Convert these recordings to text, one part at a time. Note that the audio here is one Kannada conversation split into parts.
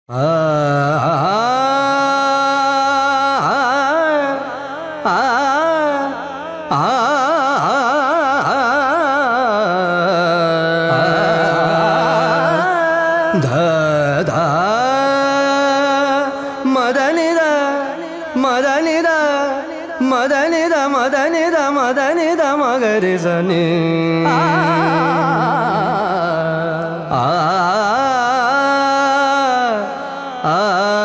ಧ ಧ ಮದನಿದ ಮದನಿದ ಮದನಿದ ಮದನಿದ ಮದನಿದ ಮಗರಿಸನಿ ಆ ಆ ಆ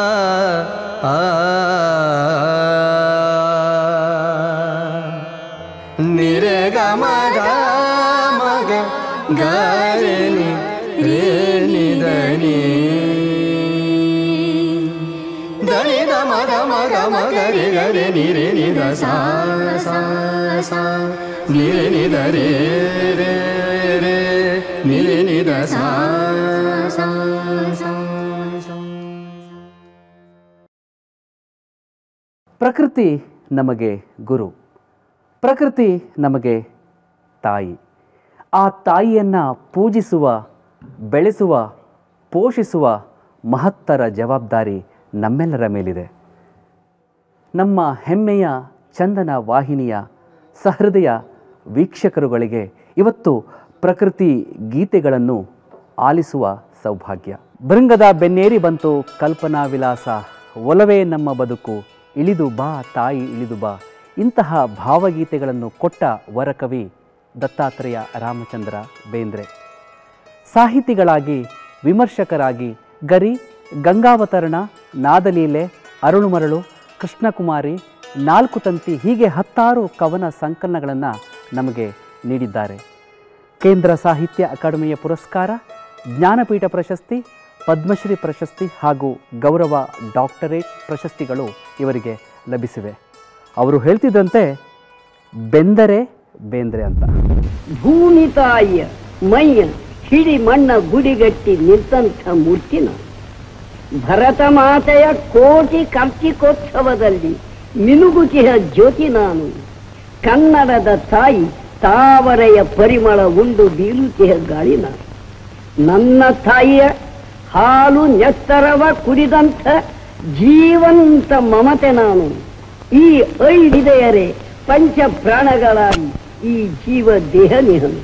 ನಿರೆ ಗ ಮಗ ಮಗ ಗರಿ ನಿ ರೇ ನಿ ಧನಿ ಧನಿ ದ ಮಗ ಮಗ ಮಗ ರೆ ಗರೆ ನಿ ರೇ ನಿ ದ ಸಾ ಸಾ ಸಾ ನಿ ರೇ ನಿ ದ ರೇ ರೇ ರೇ ನಿ ರೇ ನಿ ದ ಸಾ ಸಾ ಸಾ ಪ್ರಕೃತಿ ನಮಗೆ ಗುರು ಪ್ರಕೃತಿ ನಮಗೆ ತಾಯಿ ಆ ತಾಯಿಯನ್ನು ಪೂಜಿಸುವ ಬೆಳೆಸುವ ಪೋಷಿಸುವ ಮಹತ್ತರ ಜವಾಬ್ದಾರಿ ನಮ್ಮೆಲ್ಲರ ಮೇಲಿದೆ ನಮ್ಮ ಹೆಮ್ಮೆಯ ಚಂದನ ವಾಹಿನಿಯ ಸಹೃದಯ ವೀಕ್ಷಕರುಗಳಿಗೆ ಇವತ್ತು ಪ್ರಕೃತಿ ಗೀತೆಗಳನ್ನು ಆಲಿಸುವ ಸೌಭಾಗ್ಯ ಭೃಂಗದ ಬೆನ್ನೇರಿ ಬಂತು ಕಲ್ಪನಾ ವಿಲಾಸ ಒಲವೇ ನಮ್ಮ ಬದುಕು ಇಳಿದು ಬಾ ತಾಯಿ ಇಳಿದು ಬಾ ಇಂತಹ ಭಾವಗೀತೆಗಳನ್ನು ಕೊಟ್ಟ ವರಕವಿ ದತ್ತಾತ್ರೇಯ ರಾಮಚಂದ್ರ ಬೇಂದ್ರೆ ಸಾಹಿತಿಗಳಾಗಿ ವಿಮರ್ಶಕರಾಗಿ ಗರಿ ಗಂಗಾವತರಣ ನಾದಲೀಲೆ ಅರುಳುಮರಳು ಕೃಷ್ಣಕುಮಾರಿ ನಾಲ್ಕು ತಂತಿ ಹೀಗೆ ಹತ್ತಾರು ಕವನ ಸಂಕಲನಗಳನ್ನು ನಮಗೆ ನೀಡಿದ್ದಾರೆ ಕೇಂದ್ರ ಸಾಹಿತ್ಯ ಅಕಾಡೆಮಿಯ ಪುರಸ್ಕಾರ ಜ್ಞಾನಪೀಠ ಪ್ರಶಸ್ತಿ ಪದ್ಮಶ್ರೀ ಪ್ರಶಸ್ತಿ ಹಾಗೂ ಗೌರವ ಡಾಕ್ಟರೇಟ್ ಪ್ರಶಸ್ತಿಗಳು ಇವರಿಗೆ ಲಭಿಸಿವೆ ಅವರು ಹೇಳ್ತಿದ್ದಂತೆ ಬೆಂದರೆ ಬೇಂದ್ರೆ ಅಂತ ಭೂಮಿ ತಾಯಿಯ ಮೈಯ ಹಿಡಿ ಮಣ್ಣ ಗುಡಿಗಟ್ಟಿ ನಿಂತಂಥ ಮೂರ್ತಿನ ಭರತ ಮಾತೆಯ ಕೋಟಿ ಕಾರ್ತಿಕೋತ್ಸವದಲ್ಲಿ ಮಿನುಗುತಿಹ ಜ್ಯೋತಿ ನಾನು ಕನ್ನಡದ ತಾಯಿ ತಾವರೆಯ ಪರಿಮಳ ಉಂಡು ಬೀಳುತಿಹ ಗಾಳಿ ನಾನು ನನ್ನ ತಾಯಿಯ ಹಾಲು ನೆತ್ತರವ ಕುಡಿದಂಥ ಜೀವಂತ ಮಮತೆ ನಾನು ಈ ಐದಿದೆಯರೆ ಪಂಚ ಪ್ರಾಣಗಳಾಗಿ ಈ ಜೀವ ದೇಹ ನಿಹನು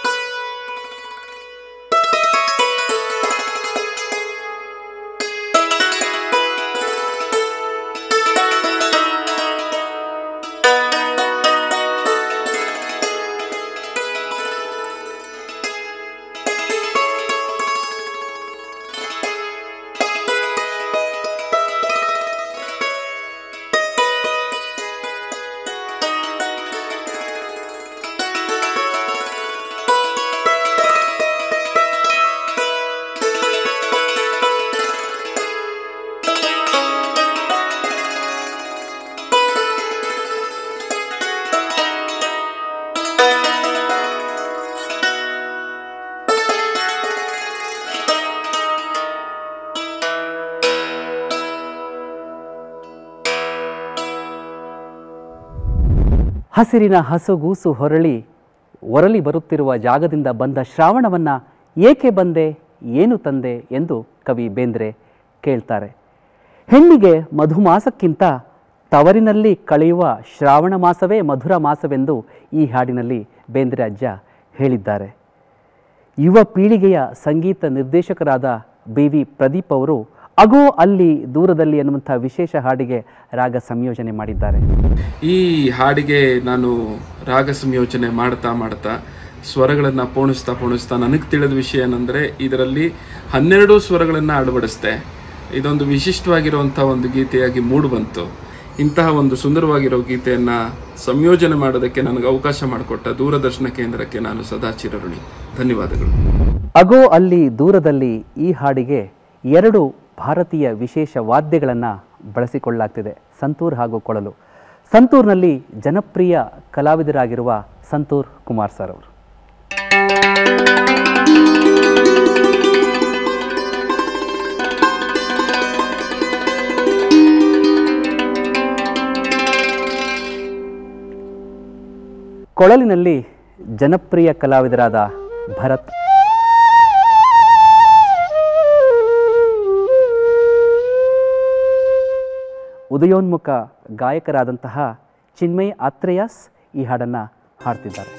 ಹಸಿರಿನ ಹಸುಗೂಸು ಹೊರಳಿ ಒರಲಿ ಬರುತ್ತಿರುವ ಜಾಗದಿಂದ ಬಂದ ಶ್ರಾವಣವನ್ನು ಏಕೆ ಬಂದೆ ಏನು ತಂದೆ ಎಂದು ಕವಿ ಬೇಂದ್ರೆ ಕೇಳ್ತಾರೆ ಹೆಣ್ಣಿಗೆ ಮಧುಮಾಸಕ್ಕಿಂತ ತವರಿನಲ್ಲಿ ಕಳೆಯುವ ಶ್ರಾವಣ ಮಾಸವೇ ಮಧುರ ಮಾಸವೆಂದು ಈ ಹಾಡಿನಲ್ಲಿ ಬೇಂದ್ರೆ ಅಜ್ಜ ಹೇಳಿದ್ದಾರೆ ಯುವ ಪೀಳಿಗೆಯ ಸಂಗೀತ ನಿರ್ದೇಶಕರಾದ ಬಿ ವಿ ಪ್ರದೀಪ್ ಅವರು ಅಗೋ ಅಲ್ಲಿ ದೂರದಲ್ಲಿ ಎನ್ನುವಂಥ ವಿಶೇಷ ಹಾಡಿಗೆ ರಾಗ ಸಂಯೋಜನೆ ಮಾಡಿದ್ದಾರೆ ಈ ಹಾಡಿಗೆ ನಾನು ರಾಗ ಸಂಯೋಜನೆ ಮಾಡ್ತಾ ಮಾಡ್ತಾ ಸ್ವರಗಳನ್ನು ಪೋಣಿಸ್ತಾ ಪೋಣಿಸ್ತಾ ನನಗೆ ತಿಳಿದ ವಿಷಯ ಏನಂದರೆ ಇದರಲ್ಲಿ ಹನ್ನೆರಡು ಸ್ವರಗಳನ್ನು ಅಳವಡಿಸ್ದೆ ಇದೊಂದು ವಿಶಿಷ್ಟವಾಗಿರುವಂಥ ಒಂದು ಗೀತೆಯಾಗಿ ಮೂಡಿ ಬಂತು ಇಂತಹ ಒಂದು ಸುಂದರವಾಗಿರೋ ಗೀತೆಯನ್ನು ಸಂಯೋಜನೆ ಮಾಡೋದಕ್ಕೆ ನನಗೆ ಅವಕಾಶ ಮಾಡಿಕೊಟ್ಟ ದೂರದರ್ಶನ ಕೇಂದ್ರಕ್ಕೆ ನಾನು ಸದಾ ಚಿರಋಣಿ ಧನ್ಯವಾದಗಳು ಅಗೋ ಅಲ್ಲಿ ದೂರದಲ್ಲಿ ಈ ಹಾಡಿಗೆ ಎರಡು ಭಾರತೀಯ ವಿಶೇಷ ವಾದ್ಯಗಳನ್ನು ಬಳಸಿಕೊಳ್ಳಲಾಗ್ತಿದೆ ಸಂತೂರ್ ಹಾಗೂ ಕೊಳಲು ಸಂತೂರ್ನಲ್ಲಿ ಜನಪ್ರಿಯ ಕಲಾವಿದರಾಗಿರುವ ಸಂತೂರ್ ಕುಮಾರ್ ಸರ್ ಅವರು ಕೊಳಲಿನಲ್ಲಿ ಜನಪ್ರಿಯ ಕಲಾವಿದರಾದ ಭರತ್ ಉದಯೋನ್ಮುಖ ಗಾಯಕರಾದಂತಹ ಚಿನ್ಮಯ್ ಆತ್ರೇಯಸ್ ಈ ಹಾಡನ್ನು ಹಾಡ್ತಿದ್ದಾರೆ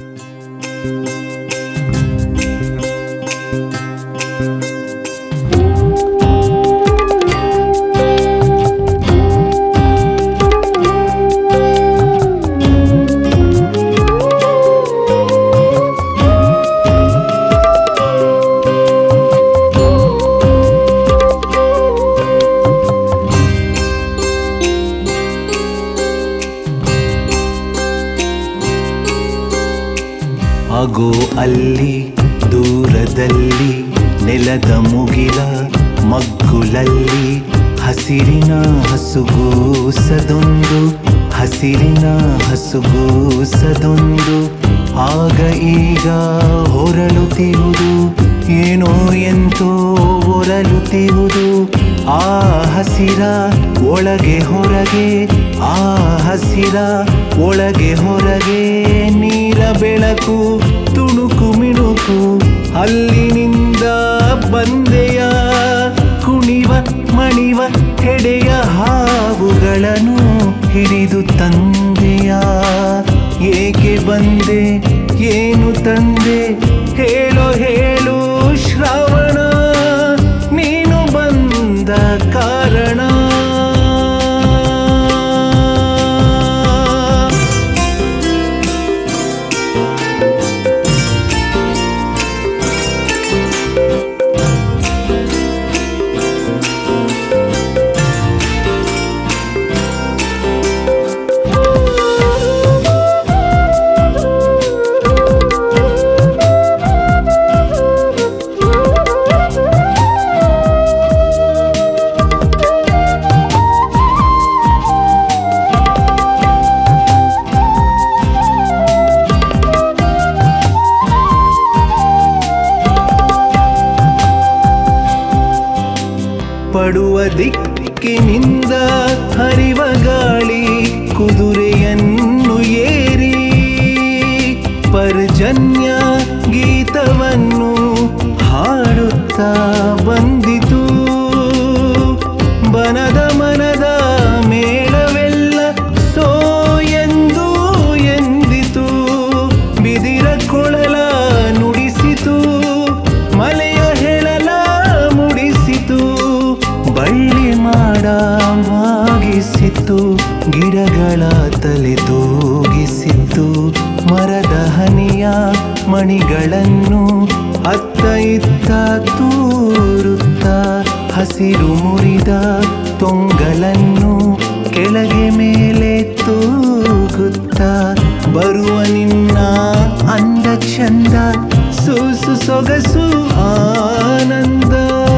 ಆಗೋ ಅಲ್ಲಿ ದೂರದಲ್ಲಿ ನೆಲದ ಮುಗಿಲ ಮಗ್ಗುಲಲ್ಲಿ ಹಸಿರಿನ ಹಸುಗೂಸದೊಂದು ಹಸಿರಿನ ಹಸುಗೂಸದೊಂದು ಆಗ ಈಗ ಹೊರಳುತ್ತಿರುವುದು ಏನೋ ಎಂತೋ ಹೊರಳುತ್ತಿರುವುದು ಆ ಹಸಿರ ಒಳಗೆ ಹೊರಗೆ ಆ ಹಸಿರ ಒಳಗೆ ಹೊರಗೆ ನೀಲ ಬೆಳಕು ತುಣುಕು ಮಿಣುಕು ಅಲ್ಲಿನಿಂದ ಬಂದೆಯ ಕುಣಿವ ಮಣಿವ ಹೆಡೆಯ ಹಾವುಗಳನ್ನು ಹಿಡಿದು ತಂದೆಯ ಏಕೆ ಬಂದೆ ಏನು ತಂದೆ ಹೇಳೋ ಹೇಳು ಶ್ರಾವಣ ನೀನು ಬಂದ ಕಾರಣ ಪಡುವ ದಿಕ್ಕಿನಿಂದ ಹರಿವ ಗಾಳಿ ಕುದುರೆಯನ್ನು ಏರಿ ಪರ್ಜನ್ಯ ಗೀತವನ್ನು ಹಾಡುತ್ತಾ ಬಂದಿತು ಬನದ ಮನದ ಮೇಳವೆಲ್ಲ ಸೋ ಎಂದು ಎಂದಿತು ಬಿದಿರ ಕೊಳಲ ನುಡಿಸಿತು ಮಲೆಯ ಹೆಳಲ ಮುಡಿಸಿತು ಬಳ್ಳಿ ಮಾಡ ಮಾಗಿಸಿತು ಗಿಡಗಳ ತಲೆ ತೂಗಿಸಿತು ಮರದ ಹನಿಯ ಮಣಿಗಳನ್ನು ಅತ್ತ ಇತ್ತ ತೂರುತ್ತ ಹಸಿರು ಮುರಿದ ತೊಂಗಲನ್ನು ಕೆಳಗೆ ಮೇಲೆ ತೂಗುತ್ತ ಬರುವ ನಿನ್ನ ಅಂದ ಚಂದ ಸೂಸು ಸೊಗಸು ಆನಂದ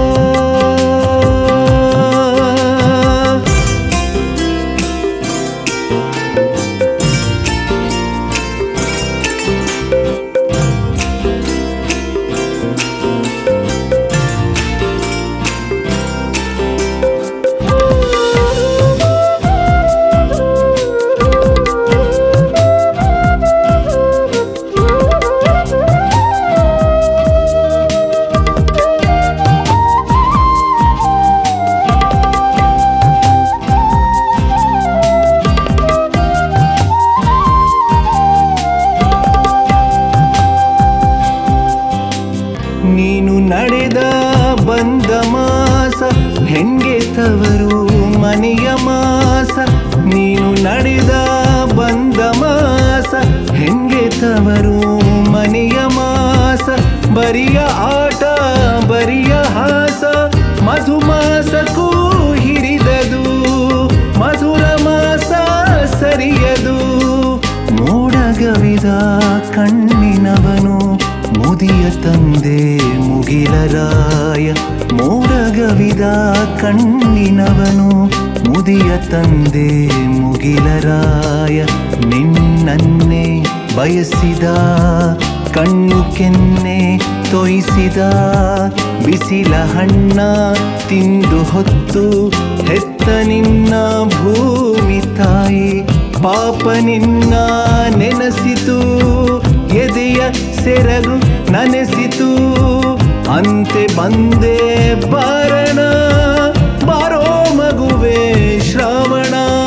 ನೀನು ನಡೆದ ಬಂದ ಮಾಸ ಹೆಂಗೆ ತವರು ಮನೆಯ ಮಾಸ ನೀನು ನಡೆದ ಬಂದ ಮಾಸ ಹೆಂಗೆ ತವರು ಮನೆಯ ಮಾಸ ಬರಿಯ ಆಟ ಬರಿಯ ಹಾಸ ಮಧುಮಾಸಕ್ಕೂ ಹಿರಿದದು ಮಧುರ ಮಾಸ ಸರಿಯದು ಮೋಡಗವಿದ ಕಣ್ಣಿನವನು ಮುದಿಯ ತಂದೆ ಮುಗಿಲರಾಯ ಮೋಡಗವಿದ ಕಣ್ಣಿನವನು ಮುದಿಯ ತಂದೆ ಮುಗಿಲರಾಯ ನಿನ್ನನ್ನೇ ಬಯಸಿದ ಕಣ್ಣು ಕೆನ್ನೆ ತೊಯಿಸಿದ ಬಿಸಿಲ ಹಣ್ಣ ತಿಂದು ಹೊತ್ತು ಹೆತ್ತ ನಿನ್ನ ಭೂಮಿ ತಾಯಿ ಪಾಪ ನಿನ್ನ ನೆನೆಸಿತು ಎದೆಯ ಸೆರಗು ನನೆಸಿತು ಅಂತೆ ಬಂದೆ ಬಾರಣ ಬಾರೋ ಮಗುವೆ ಶ್ರಾವಣ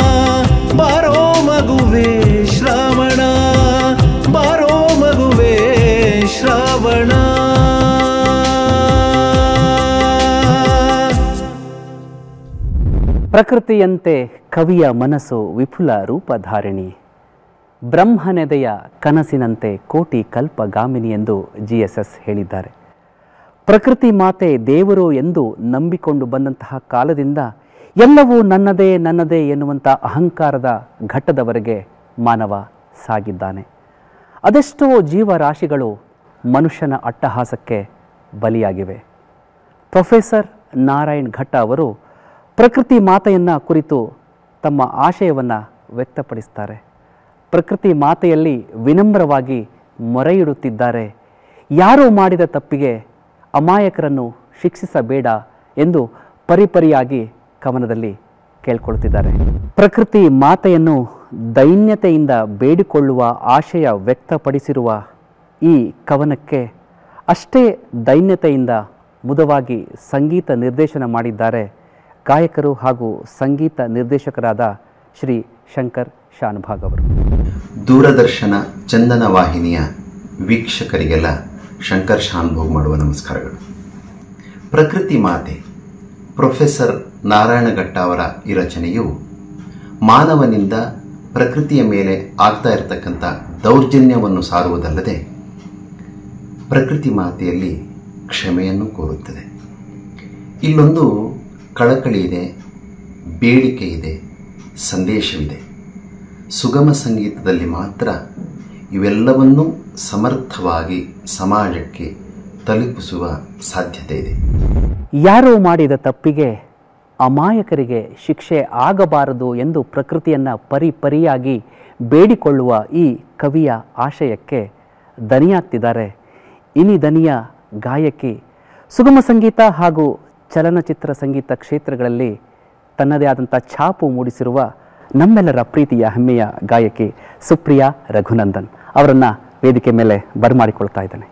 ಪ್ರಕೃತಿಯಂತೆ ಕವಿಯ ಮನಸ್ಸು ವಿಪುಲ ರೂಪಧಾರಿಣಿ ಬ್ರಹ್ಮನೆದೆಯ ಕನಸಿನಂತೆ ಕೋಟಿ ಕಲ್ಪಗಾಮಿನಿ ಎಂದು ಜಿ ಎಸ್ ಎಸ್ ಹೇಳಿದ್ದಾರೆ ಪ್ರಕೃತಿ ಮಾತೆ ದೇವರು ಎಂದು ನಂಬಿಕೊಂಡು ಬಂದಂತಹ ಕಾಲದಿಂದ ಎಲ್ಲವೂ ನನ್ನದೇ ನನ್ನದೇ ಎನ್ನುವಂಥ ಅಹಂಕಾರದ ಘಟ್ಟದವರೆಗೆ ಮಾನವ ಸಾಗಿದ್ದಾನೆ ಅದೆಷ್ಟೋ ಜೀವರಾಶಿಗಳು ಮನುಷ್ಯನ ಅಟ್ಟಹಾಸಕ್ಕೆ ಬಲಿಯಾಗಿವೆ ಪ್ರೊಫೆಸರ್ ನಾರಾಯಣ್ ಘಟ್ಟ ಅವರು ಪ್ರಕೃತಿ ಮಾತೆಯನ್ನು ಕುರಿತು ತಮ್ಮ ಆಶಯವನ್ನು ವ್ಯಕ್ತಪಡಿಸ್ತಾರೆ ಪ್ರಕೃತಿ ಮಾತೆಯಲ್ಲಿ ವಿನಮ್ರವಾಗಿ ಮೊರೆಯಿಡುತ್ತಿದ್ದಾರೆ ಯಾರೋ ಮಾಡಿದ ತಪ್ಪಿಗೆ ಅಮಾಯಕರನ್ನು ಶಿಕ್ಷಿಸಬೇಡ ಎಂದು ಪರಿಪರಿಯಾಗಿ ಕವನದಲ್ಲಿ ಕೇಳ್ಕೊಳ್ತಿದ್ದಾರೆ ಪ್ರಕೃತಿ ಮಾತೆಯನ್ನು ದೈನ್ಯತೆಯಿಂದ ಬೇಡಿಕೊಳ್ಳುವ ಆಶಯ ವ್ಯಕ್ತಪಡಿಸಿರುವ ಈ ಕವನಕ್ಕೆ ಅಷ್ಟೇ ದೈನ್ಯತೆಯಿಂದ ಮುದವಾಗಿ ಸಂಗೀತ ನಿರ್ದೇಶನ ಮಾಡಿದ್ದಾರೆ ಗಾಯಕರು ಹಾಗೂ ಸಂಗೀತ ನಿರ್ದೇಶಕರಾದ ಶ್ರೀ ಶಂಕರ್ ಶಾನುಭಾಗ್ ಅವರು ದೂರದರ್ಶನ ಚಂದನ ವಾಹಿನಿಯ ವೀಕ್ಷಕರಿಗೆಲ್ಲ ಶಂಕರ್ ಶಾನ್ಭೋಗ್ ಮಾಡುವ ನಮಸ್ಕಾರಗಳು ಪ್ರಕೃತಿ ಮಾತೆ ಪ್ರೊಫೆಸರ್ ನಾರಾಯಣಘಟ್ಟ ಅವರ ಈ ರಚನೆಯು ಮಾನವನಿಂದ ಪ್ರಕೃತಿಯ ಮೇಲೆ ಆಗ್ತಾ ಇರತಕ್ಕಂಥ ದೌರ್ಜನ್ಯವನ್ನು ಸಾರುವುದಲ್ಲದೆ ಪ್ರಕೃತಿ ಮಾತೆಯಲ್ಲಿ ಕ್ಷಮೆಯನ್ನು ಕೋರುತ್ತದೆ ಇಲ್ಲೊಂದು ಕಳಕಳಿ ಇದೆ ಬೇಡಿಕೆ ಇದೆ ಸಂದೇಶವಿದೆ ಸುಗಮ ಸಂಗೀತದಲ್ಲಿ ಮಾತ್ರ ಇವೆಲ್ಲವನ್ನೂ ಸಮರ್ಥವಾಗಿ ಸಮಾಜಕ್ಕೆ ತಲುಪಿಸುವ ಸಾಧ್ಯತೆ ಇದೆ ಯಾರೋ ಮಾಡಿದ ತಪ್ಪಿಗೆ ಅಮಾಯಕರಿಗೆ ಶಿಕ್ಷೆ ಆಗಬಾರದು ಎಂದು ಪ್ರಕೃತಿಯನ್ನು ಪರಿಪರಿಯಾಗಿ ಬೇಡಿಕೊಳ್ಳುವ ಈ ಕವಿಯ ಆಶಯಕ್ಕೆ ದನಿಯಾಗ್ತಿದ್ದಾರೆ ಇನಿ ದನಿಯ ಗಾಯಕಿ ಸುಗಮ ಸಂಗೀತ ಹಾಗೂ ಚಲನಚಿತ್ರ ಸಂಗೀತ ಕ್ಷೇತ್ರಗಳಲ್ಲಿ ತನ್ನದೇ ಆದಂಥ ಛಾಪು ಮೂಡಿಸಿರುವ ನಮ್ಮೆಲ್ಲರ ಪ್ರೀತಿಯ ಹೆಮ್ಮೆಯ ಗಾಯಕಿ ಸುಪ್ರಿಯಾ ರಘುನಂದನ್ ಅವರನ್ನು ವೇದಿಕೆ ಮೇಲೆ ಬರಮಾಡಿಕೊಳ್ತಾ ಇದ್ದಾನೆ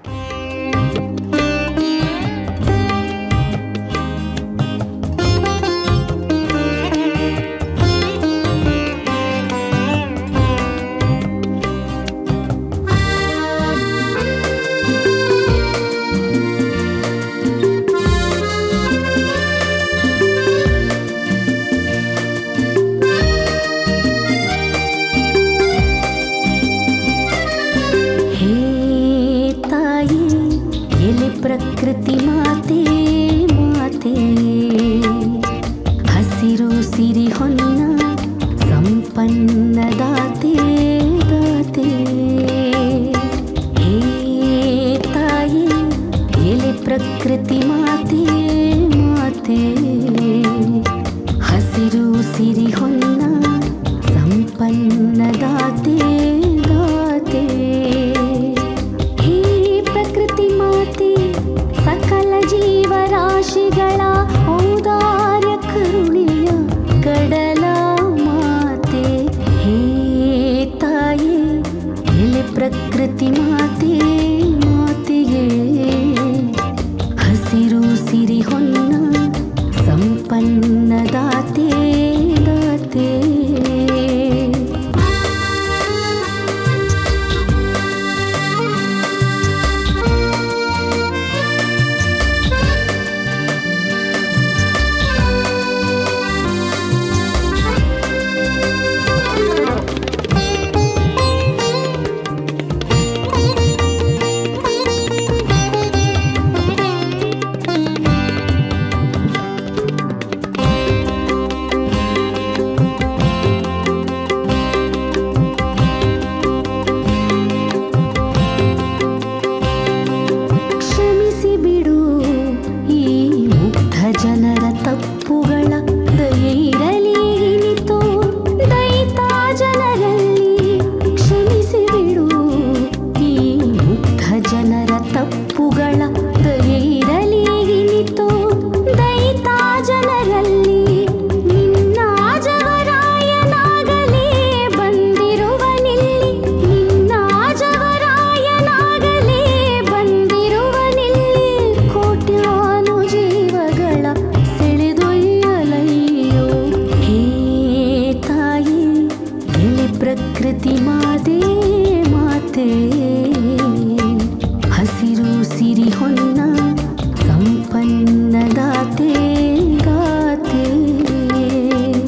ಹೇ ತಾಯಿ ಎಲೆ ಪ್ರಕೃತಿ ಮಾತೆ ಮಾತೆ ಹಸಿರು ಸಿರಿ ಹೊನ್ನ ಸಂಪನ್ನ ದಾತೆ ದಾತೆ ಹೇ ತಾಯಿ ಎಲೆ ಪ್ರಕೃತಿ ಮಾತೆ ಮಾತೆ ಹಸಿರು ಸಿರಿ ಹೊನ್ನ ಸಂಪನ್ನ ದಾತೆ ದಾತೆ ಹೇ ಪ್ರಕೃತಿ ಮಾತೆ ಸಕಲ ಜೀವರಾಶಿಗಳ ಔದಾರ್ಯ ಕರುಣೆಯ ಕಡಲ ಮಾತೆ ಹೇ ತಾಯಿ ಎಲೆ ಪ್ರಕೃತಿ ಮಾತೆ ಮಾತೆಯೇ ಹಸಿರು ಸಿರಿ ಹೊನ್ನ ಸಂಪನ್ನ ದಾತೆ ದಾತೆ ಕ್ಷಮಿಸಿ ಬಿಡು ಈ ಮುಗ್ಧ ಜನರ ತಪ್ಪುಗಳ ದಯೆ ಇರಲಿ ಇನಿತು ದಯಿತಾ ಜನರಲ್ಲಿ ಕ್ಷಮಿಸಿ ಬಿಡು ಈ ಮುಗ್ಧ ಜನರ ತಪ್ಪುಗಳ ದಯೆ ಇರಲಿ ಇನಿತು ದಯಿತಾ ಜನರಲ್ಲಿ ನಿನ್ನ ಜವರಾಯನಾಗಲೇ ಬಂದಿರುವನಿಲ್ಲಿ ನಿನ್ನ ಜವರಾಯನಾಗಲೇ ಬಂದಿರುವನಿಲ್ಲಿ ಕೋಟ್ಯಾನು ಜೀವಗಳ ಸೆಳೆದೊಯ್ಯಲಯ್ಯೋ ಹೇ ತಾಯಿ ಎಲೆ ಪ್ರಕೃತಿ ಮಾತೆ ಮಾತೆ ಹಸಿರು ಸಿರಿ ಹೊನ್ನ ಸಂಪನ್ನ ದಾತೆ ಗಾತೆ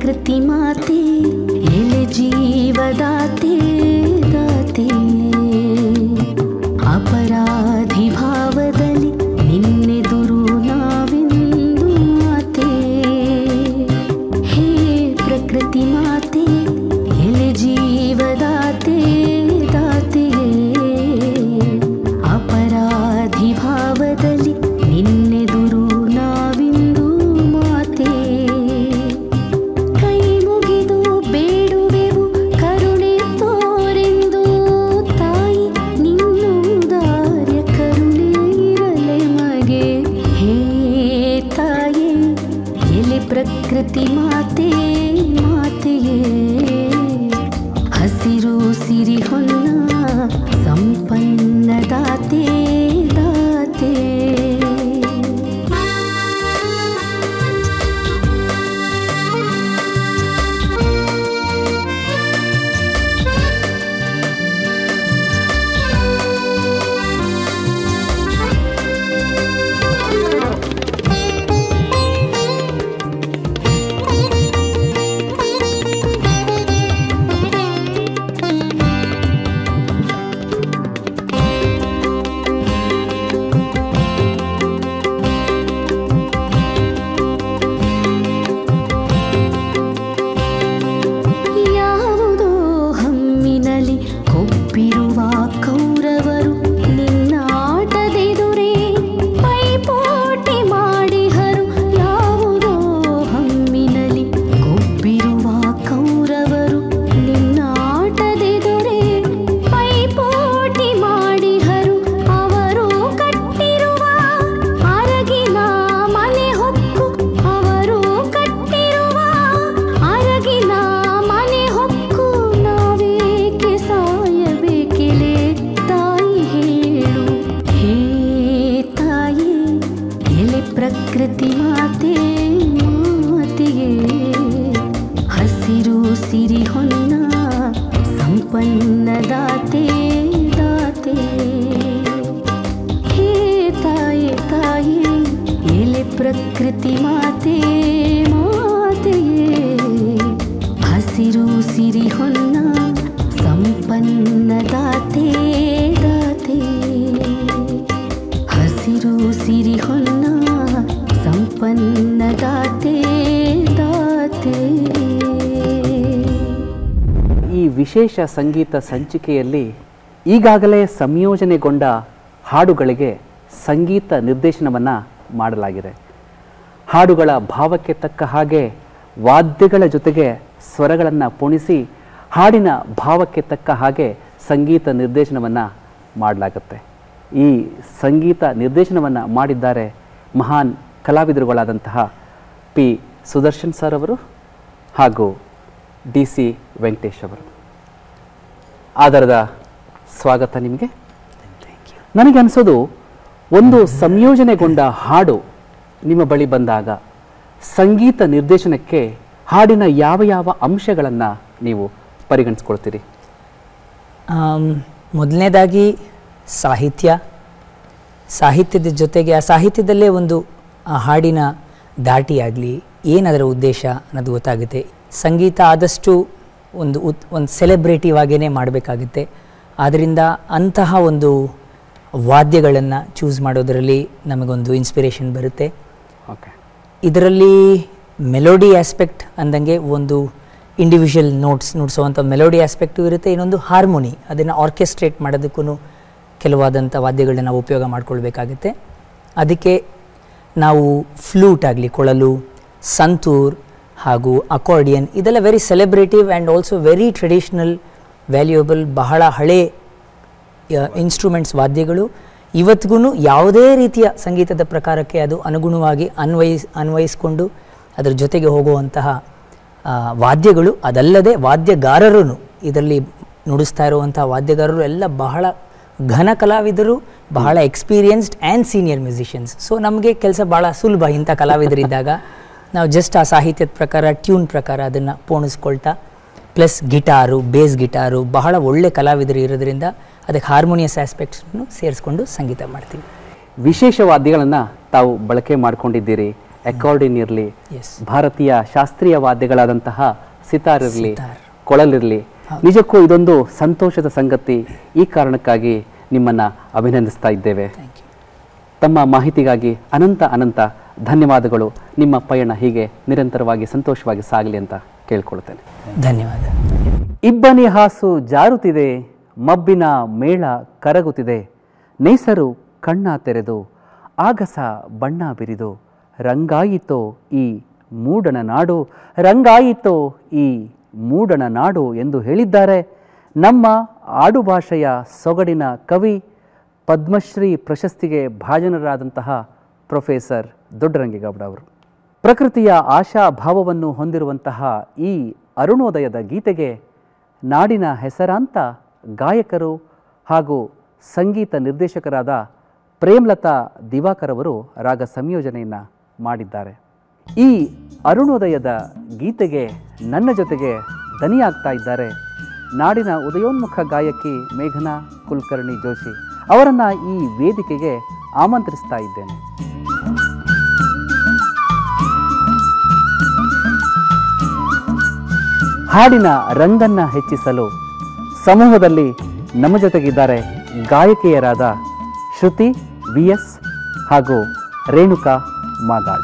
ಪ್ರಕೃತಿ ಮಾತೆ ಎಲೆ ಜೀವದಾತೆ ದಾತೆ ಅಪರಾಧಿ ಭಾವದಲ್ಲಿ ನಿನ್ನೆದುರು ನಾವೆಂದು ಮಾತೆ ಹೇ ಪ್ರಕೃತಿ ಮಾತೆ ಎಲೆ ಜೀವದಾತೆ ದಾತೆ ಅಪರಾಧಿ ಭಾವದಲ್ಲಿ ನಿನ್ನೆದುರು ನಾವಿಂದು ಮಾತೆ ಕೈ ಮುಗಿದು ಬೇಡುವೆವು ಕರುಣೆ ತೋರೆಂದು ತಾಯಿ ನಿನ್ನುದಾರ್ಯ ಕರುಣೆ ಇರಲೆ ಮಗೆ ಹೇ ತಾಯೇ ಎಲೆ ಪ್ರಕೃತಿ ಮಾತೆ ಮಾತೆಯೇ ಹಸಿರು ಸಿರಿ ಹೊನ್ನ ಸಂಪನ್ನ ದಾತೆ ದಾತೆ ಯಾವುದೋ ಹಮ್ಮಿನಲಿ ಕೊಬ್ಬಿರುವ ಕೌರವರು ನಿನ್ನ ಆಟದೆದುರೇ ಪೈಪೋಟಿ ಮಾಡಿಹರು ಯಾವುದೋ ಹಮ್ಮಿನಲಿ ಕೊಬ್ಬಿರುವ ಕೌರವರು ನಿನ್ನ ಆಟದೆದುರೇ ಪೈಪೋಟಿ ಮಾಡಿಹರು ಅವರು ಕಟ್ಟಿರುವ ಅರಗಿನ ಮನೆ ಹೊಕ್ಕು ಅವರು ಕಟ್ಟಿರುವ ಅರಗಿನ ಮನೆ ಹೊಕ್ಕು ನಾವೇಕೆ ಸಾಯಬೇಕಿಲೆ ತಾಯಿ ಹೇಳು ಹೇ ತಾಯಿ ಎಲೆ ಪ್ರಕೃತಿ ಮಾತೆ ಮಾತೆಯೇ ಹಸಿರು ಸಿರಿ ಹೊನ್ನ ಸಂಪನ್ನ ದಾತೆ ದಾತೆ ಹೇ ತಾಯೇ ತಾಯೇ ಎಲೆ ಪ್ರಕೃತಿ ಮಾತೆ ಮಾತೆಯೇ ಹಸಿರು ಸಿರಿ ಹೊನ್ನ ಸಂಪನ್ನ ದಾತೆ ದಾತೆ ಹಸಿರು ಸಿರಿ ಹೊನ್ನ ಸಂಪನ್ನ ದಾತೆ ದಾತೆ ಈ ವಿಶೇಷ ಸಂಗೀತ ಸಂಚಿಕೆಯಲ್ಲಿ ಈಗಾಗಲೇ ಸಂಯೋಜನೆಗೊಂಡ ಹಾಡುಗಳಿಗೆ ಸಂಗೀತ ನಿರ್ದೇಶನವನ್ನು ಮಾಡಲಾಗಿದೆ ಹಾಡುಗಳ ಭಾವಕ್ಕೆ ತಕ್ಕ ಹಾಗೆ ವಾದ್ಯಗಳ ಜೊತೆಗೆ ಸ್ವರಗಳನ್ನು ಪುಣಿಸಿ ಹಾಡಿನ ಭಾವಕ್ಕೆ ತಕ್ಕ ಹಾಗೆ ಸಂಗೀತ ನಿರ್ದೇಶನವನ್ನು ಮಾಡಲಾಗುತ್ತೆ ಈ ಸಂಗೀತ ನಿರ್ದೇಶನವನ್ನು ಮಾಡಿದ್ದಾರೆ ಮಹಾನ್ ಕಲಾವಿದರುಗಳಾದಂತಹ ಪಿ ಸುದರ್ಶನ್ ಸರ್ ಅವರು ಹಾಗೂ ಡಿ ಸಿ ವೆಂಕಟೇಶ್ ಅವರು ಆಧಾರದ ಸ್ವಾಗತ ನಿಮಗೆ ನನಗೆ ಅನಿಸೋದು ಒಂದು ಸಂಯೋಜನೆಗೊಂಡ ಹಾಡು ನಿಮ್ಮ ಬಳಿ ಬಂದಾಗ ಸಂಗೀತ ನಿರ್ದೇಶನಕ್ಕೆ ಹಾಡಿನ ಯಾವ ಯಾವ ಅಂಶಗಳನ್ನು ನೀವು ಪರಿಗಣಿಸ್ಕೊಳ್ತೀರಿ ಆಮ್, ಮೊದಲನೇದಾಗಿ ಸಾಹಿತ್ಯ ಸಾಹಿತ್ಯದ ಜೊತೆಗೆ ಆ ಸಾಹಿತ್ಯದಲ್ಲೇ ಒಂದು ಆ ಹಾಡಿನ ದಾಟಿಯಾಗಲಿ ಏನದರ ಉದ್ದೇಶ ಅನ್ನೋದು ಗೊತ್ತಾಗುತ್ತೆ ಸಂಗೀತ ಆದಷ್ಟು ಒಂದು ಉತ್ ಒಂದು ಸೆಲೆಬ್ರೇಟಿವ್ ಆಗೇ ಮಾಡಬೇಕಾಗುತ್ತೆ ಆದ್ದರಿಂದ ಅಂತಹ ಒಂದು ವಾದ್ಯಗಳನ್ನು ಚೂಸ್ ಮಾಡೋದರಲ್ಲಿ ನಮಗೊಂದು ಇನ್ಸ್ಪಿರೇಷನ್ ಬರುತ್ತೆ ಓಕೆ ಇದರಲ್ಲಿ ಮೆಲೋಡಿ ಆಸ್ಪೆಕ್ಟ್ ಅಂದಂಗೆ ಒಂದು ಇಂಡಿವಿಜುವಲ್ ನೋಟ್ಸ್ ನುಡಿಸುವಂಥ ಮೆಲೋಡಿ ಆಸ್ಪೆಕ್ಟು ಇರುತ್ತೆ ಇನ್ನೊಂದು ಹಾರ್ಮೋನಿ ಅದನ್ನು ಆರ್ಕೆಸ್ಟ್ರೇಟ್ ಮಾಡೋದಕ್ಕೂ ಕೆಲವಾದಂಥ ವಾದ್ಯಗಳನ್ನ ನಾವು ಉಪಯೋಗ ಮಾಡ್ಕೊಳ್ಬೇಕಾಗುತ್ತೆ ಅದಕ್ಕೆ ನಾವು ಫ್ಲೂಟ್ ಆಗಲಿ ಕೊಳಲು ಸಂತೂರ್ ಹಾಗೂ ಅಕಾರ್ಡಿಯನ್ ಇದೆಲ್ಲ very celebrative and also very traditional valuable ಬಹಳ ಹಳೆ ಇನ್ಸ್ಟ್ರೂಮೆಂಟ್ಸ್ ವಾದ್ಯಗಳು ಇವತ್ತಿಗೂ ಯಾವುದೇ ರೀತಿಯ ಸಂಗೀತದ ಪ್ರಕಾರಕ್ಕೆ ಅದು ಅನುಗುಣವಾಗಿ ಅನ್ವಯಿಸ್ ಅನ್ವಯಿಸ್ಕೊಂಡು ಅದರ ಜೊತೆಗೆ ಹೋಗುವಂತಹ ಆ, ವಾದ್ಯಗಳು ಅದಲ್ಲದೆ ವಾದ್ಯಗಾರರು ಇದರಲ್ಲಿ ನುಡಿಸ್ತಾ ಇರುವಂತಹ ವಾದ್ಯಗಾರರು ಎಲ್ಲ ಬಹಳ ಘನ ಕಲಾವಿದರು ಬಹಳ experienced and senior musicians so ನಮಗೆ ಕೆಲಸ ಭಾಳ ಸುಲಭ ಇಂಥ ಕಲಾವಿದರಿದ್ದಾಗ ನಾವು ಜಸ್ಟ್ ಆ ಸಾಹಿತ್ಯದ ಪ್ರಕಾರ ಟ್ಯೂನ್ ಪ್ರಕಾರ ಅದನ್ನು ಪೋಣಿಸ್ಕೊಳ್ತಾ ಪ್ಲಸ್ ಗಿಟಾರು ಬೇಸ್ ಗಿಟಾರು ಬಹಳ ಒಳ್ಳೆ ಕಲಾವಿದರು ಇರೋದ್ರಿಂದ ಅದಕ್ಕೆ ಹಾರ್ಮೋನಿಯಸ್ ಆಸ್ಪೆಕ್ಟ್ಸ್ನು ಸೇರಿಸ್ಕೊಂಡು ಸಂಗೀತ ಮಾಡ್ತೀವಿ ವಿಶೇಷ ವಾದ್ಯಗಳನ್ನು ತಾವು ಬಳಕೆ ಮಾಡ್ಕೊಂಡಿದ್ದೀರಿ ಅಕಾರ್ಡಿನ್ ಇರಲಿ ಎಸ್ ಭಾರತೀಯ ಶಾಸ್ತ್ರೀಯ ವಾದ್ಯಗಳಾದಂತಹ ಸಿತಾರ್ ಇರಲಿ ಸಿತಾರ್. ಕೊಳಲಿರಲಿ ನಿಜಕ್ಕೂ ಇದೊಂದು ಸಂತೋಷದ ಸಂಗತಿ ಈ ಕಾರಣಕ್ಕಾಗಿ ನಿಮ್ಮನ್ನ ಅಭಿನಂದಿಸ್ತಾ ಇದ್ದೇವೆ ಥ್ಯಾಂಕ್ ಯು ತಮ್ಮ ಮಾಹಿತಿಗಾಗಿ ಅನಂತ ಅನಂತ ಧನ್ಯವಾದಗಳು ನಿಮ್ಮ ಪಯಣ ಹೀಗೆ ನಿರಂತರವಾಗಿ ಸಂತೋಷವಾಗಿ ಸಾಗಲಿ ಅಂತ ಕೇಳ್ಕೊಳ್ತೇನೆ ಧನ್ಯವಾದ ಇಬ್ಬನಿ ಹಾಸು ಜಾರುತ್ತಿದೆ ಮಬ್ಬಿನ ಮೇಳ ಕರಗುತ್ತಿದೆ ನೇಸರು ಕಣ್ಣ ತೆರೆದು ಆಗಸ ಬಣ್ಣ ಬಿರಿದು ರಂಗಾಯಿತೋ ಈ ಮೂಡಣ ನಾಡು ರಂಗಾಯಿತೋ ಈ ಮೂಡಣ ನಾಡು ಎಂದು ಹೇಳಿದ್ದಾರೆ ನಮ್ಮ ಆಡುಭಾಷೆಯ ಸೊಗಡಿನ ಕವಿ ಪದ್ಮಶ್ರೀ ಪ್ರಶಸ್ತಿಗೆ ಭಾಜನರಾದಂತಹ ಪ್ರೊಫೆಸರ್ ದೊಡ್ಡರಂಗೇಗೌಡ ಅವರು ಪ್ರಕೃತಿಯ ಆಶಾಭಾವವನ್ನು ಹೊಂದಿರುವಂತಹ ಈ ಅರುಣೋದಯದ ಗೀತೆಗೆ ನಾಡಿನ ಹೆಸರಾಂತ ಗಾಯಕರು ಹಾಗೂ ಸಂಗೀತ ನಿರ್ದೇಶಕರಾದ ಪ್ರೇಮ್ಲತಾ ದಿವಾಕರ್ ಅವರು ರಾಗ ಸಂಯೋಜನೆಯನ್ನು ಮಾಡಿದ್ದಾರೆ ಈ ಅರುಣೋದಯದ ಗೀತೆಗೆ ನನ್ನ ಜೊತೆಗೆ ದನಿಯಾಗ್ತಾ ಇದ್ದಾರೆ ನಾಡಿನ ಉದಯೋನ್ಮುಖ ಗಾಯಕಿ ಮೇಘನಾ ಕುಲಕರ್ಣಿ ಜೋಶಿ ಅವರನ್ನು ಈ ವೇದಿಕೆಗೆ ಆಮಂತ್ರಿಸ್ತಾ ಇದ್ದೇನೆ ಹಾಡಿನ ರಂಗನ್ನ ಹೆಚ್ಚಿಸಲು ಸಮೂಹದಲ್ಲಿ ನಮ್ಮ ಜೊತೆಗಿದ್ದಾರೆ ಗಾಯಕಿಯರಾದ ಶ್ರುತಿ ವಿ ಎಸ್ ಹಾಗೂ ರೇಣುಕಾ ಮಾಗಾಳ್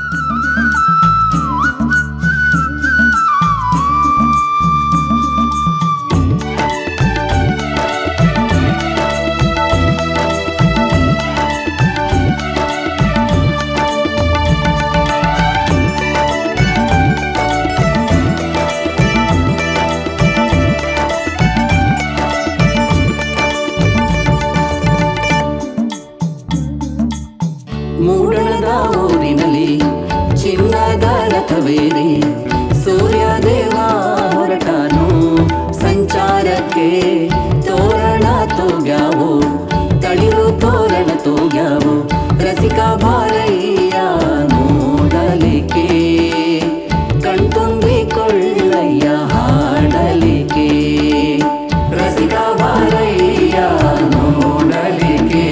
ಮೂಡಣದ ಊರಿನಲ್ಲಿ ಚಿನ್ನದ ರಥವೇರಿ ಸೂರ್ಯದೇವ ಹೊರಟನು ಸಂಚಾರಕ್ಕೆ ತೋರಣ ತೋಗ್ಯಾವು ತಳಿರು ತೋರಣ ತೋಗ್ಯಾವು ರಸಿಕ ಬಾರಯ್ಯ ನೋಡಲಿಕ್ಕೆ ಕಣ್ತುಂಬಿಕೊಳ್ಳಯ್ಯ ಹಾಡಲಿಕ್ಕೆ ರಸಿಕ ಬಾರಯ್ಯ ನೋಡಲಿಕ್ಕೆ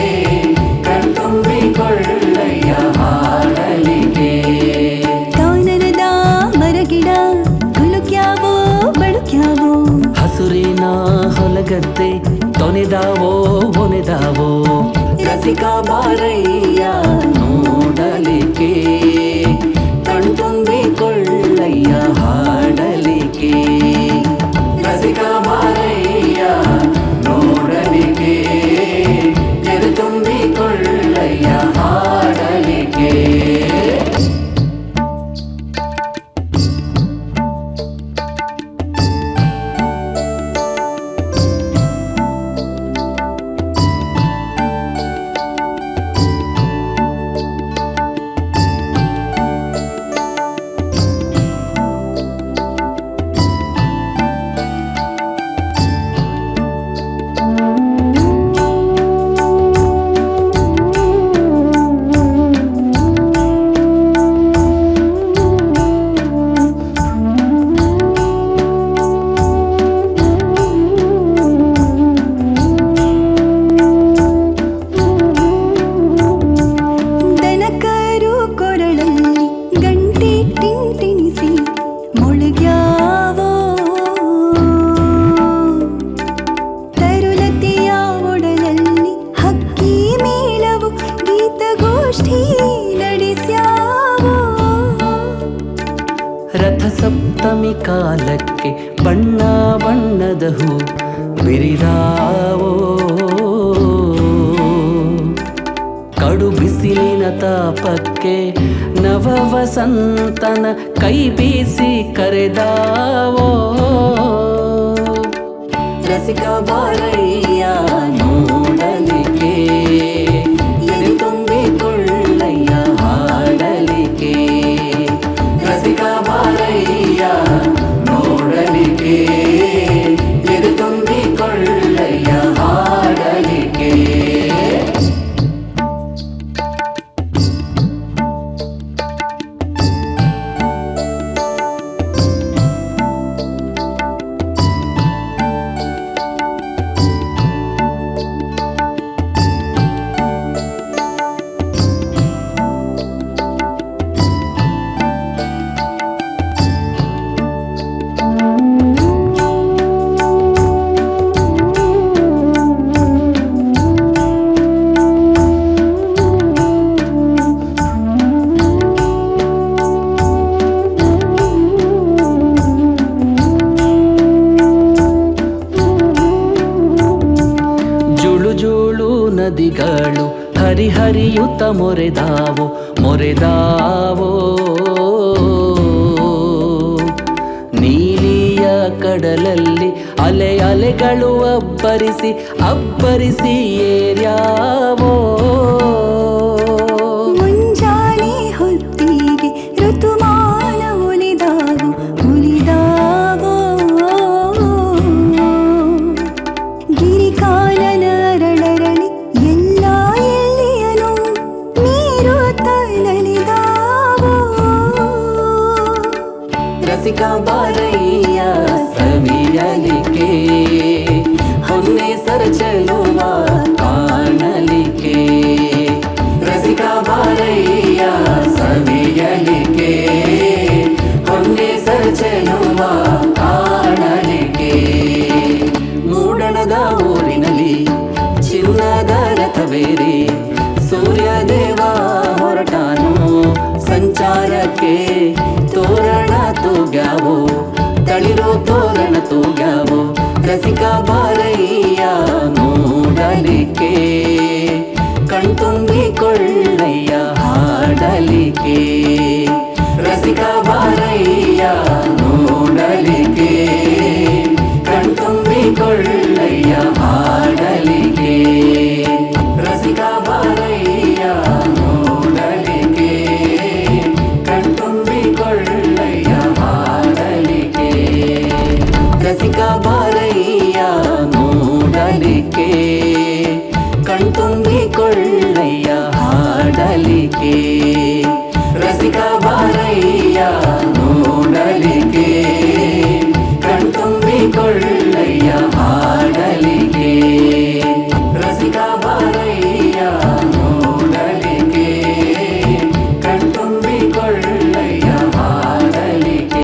ಕಣ್ತುಂಬಿಕೊಳ್ಳಯ್ಯ ಹಾಡಲಿಕ್ಕೆ ಕಾನನದ ಮರಗಿಡ ಕುಲುಕ್ಯಾವೋ ಬಳುಕ್ಯಾವೋ ಹಸುರಿನ ಹೊಲಗದ್ದೆ ತೊನೆದಾವೋ ಒನೆದಾವೋ ರಸಿಕ ಬಾರಯ್ಯ ನೋಡಲಿಕ್ಕೆ ಕಣ್ತುಂಬಿಕೊಳ್ಳಯ್ಯ ಹಾಡಲಿಕ್ಕೆ ರಸಿಕ ಬಾರಯ್ಯ ನೋಡಲಿಕ್ಕೆ ತುಂಬಿಕೊಳ್ಳಯ್ಯ ಹಾಡಲಿಕ್ಕೆ ದನಕರು ಕೊರಳಲ್ಲಿ ಗಂಟೆ ಟಿಂಟಿಣಿಸಿ ಮುಳುಗ್ಯಾವೋ ತರುಲತೆಯ ಒಡಲಲ್ಲಿ ಹಕ್ಕಿ ಮೇಳವು ಗೀತಗೋಷ್ಠಿ ನಡೆಸ್ಯಾವೋ ರಥ ಸಪ್ತಮಿ ಕಾಲಕ್ಕೆ ಬಣ್ಣ ಬಣ್ಣದ ಹೂ ಬಿರಿದಾವೋ ಕಡು ಬಿಸಿಲಿನ ತಾಪಕ್ಕೆ ನವ ವಸಂತನ ಕೈ ಬೀಸಿ ಕರೆದಾವೋ ರಸಿಕ ಬಾರಯ್ಯ ನೋಡಲಿಕ್ಕೆ ಎದೆ ತುಂಬಿಕೊಳ್ಳಯ್ಯ ಹಾಡಲಿಕ್ಕೆ ರಸಿಕ ಬಾರಯ್ಯ ನೋಡಲಿಕ್ಕೆ ಎದೆ ತುಂಬಿಕೊಳ್ಳಯ್ಯ ಹಾಡಲಿಕ್ಕೆ ನದಿಗಳು ಹರಿಹರಿಯುತ್ತ ಮೊರೆದಾವು ಮೊರೆದಾವೋ ನೀಲಿಯ ಕಡಲಲ್ಲಿ ಅಲೆ ಅಲೆಗಳು ಅಬ್ಬರಿಸಿ ಅಬ್ಬರಿಸಿ ಏರ್ಯಾವೋ ಮುಂಜಾನೆ ಹೊತ್ತಿಗೆ ಋತುಮಾನ ಒಲಿದಾವು ಒಲಿದಾವೋ ಗಿರಿಕಾನನ ಅರಳರಳಿ ಎಲ್ಲ ಎಲ್ಲಿಯನು ನೀರು ತಲಲಿದಾವೋ ರಸಿಕ ಬಾರಯ್ಯ ಸವಿಯಲಿಕೆ ಹೊನ್ನೆ ಸರಚಲುವ ಕಾಣಲಿಕೆ ರಸಿಕ ಬಾರಯ್ಯ ಸವಿಯಲಿಕೆ ಹೊನ್ನೆ ಸರಚಲುವ ಕಾಣಲಿಕೆ ಮೂಡಣದ ಊರಿನಲ್ಲಿ ಚಿನ್ನದ ರಥವೇರಿ ಸೂರ್ಯದೇವ ಹೊರಟಾನು ಸಂಚಾರಕ್ಕೆ ತೋರಣ ತೂಗ್ಯಾವೋ ತಳಿರೋ ತೋರಣ ತೂಗ್ಯಾವೋ ರಸಿಕ ಬಾರಯ್ಯ ನೋಡಲಿಕ್ಕೆ ಕಣ್ತುಂಬಿಕೊಳ್ಳಯ್ಯ ಹಾಡಲಿಕ್ಕೆ ರಸಿಕ ಬಾರಯ್ಯ